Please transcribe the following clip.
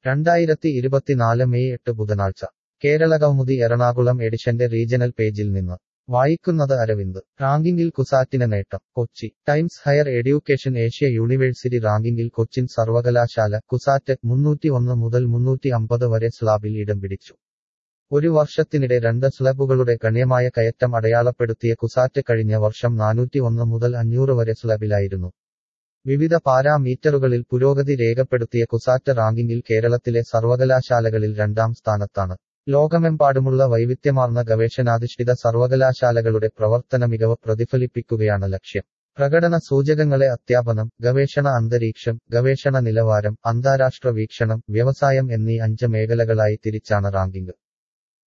രണ്ടായിരത്തി ഇരുപത്തിനാല് മെയ് എട്ട് ബുധനാഴ്ച കേരളകൗമുദി എറണാകുളം എഡിഷന്റെ റീജണൽ പേജിൽ നിന്ന് വായിക്കുന്നത് അരവിന്ദ് റാങ്കിങ്ങിൽ കുസാറ്റിന് നേട്ടം Kochi Times Higher Education Asia university റാങ്കിങ്ങിൽ കൊച്ചിൻ സർവകലാശാല കുസാറ്റ് മുന്നൂറ്റി ഒന്ന് മുതൽ മുന്നൂറ്റി അമ്പത് വരെ സ്ലാബിൽ ഇടം പിടിച്ചു ഒരു വർഷത്തിനിടെ രണ്ട് സ്ലബുകളുടെ ഗണ്യമായ കയറ്റം അടയാളപ്പെടുത്തിയ കുസാറ്റ് കഴിഞ്ഞ വർഷം നാനൂറ്റി ഒന്ന് മുതൽ അഞ്ഞൂറ് വരെ സ്ലബിലായിരുന്നു വിവിധ പാരാമീറ്ററുകളിൽ പുരോഗതി രേഖപ്പെടുത്തിയ കുസാറ്റ് റാങ്കിങ്ങിൽ കേരളത്തിലെ സർവകലാശാലകളിൽ രണ്ടാം സ്ഥാനത്താണ് ലോകമെമ്പാടുമുള്ള വൈവിധ്യമാർന്ന ഗവേഷണാധിഷ്ഠിത സർവകലാശാലകളുടെ പ്രവർത്തന മികവ് പ്രതിഫലിപ്പിക്കുകയാണ് ലക്ഷ്യം പ്രകടന സൂചകങ്ങളെ അധ്യാപനം ഗവേഷണ അന്തരീക്ഷം ഗവേഷണ നിലവാരം അന്താരാഷ്ട്ര വീക്ഷണം വ്യവസായം എന്നീ അഞ്ച് മേഖലകളായി തിരിച്ചാണ് റാങ്കിംഗ്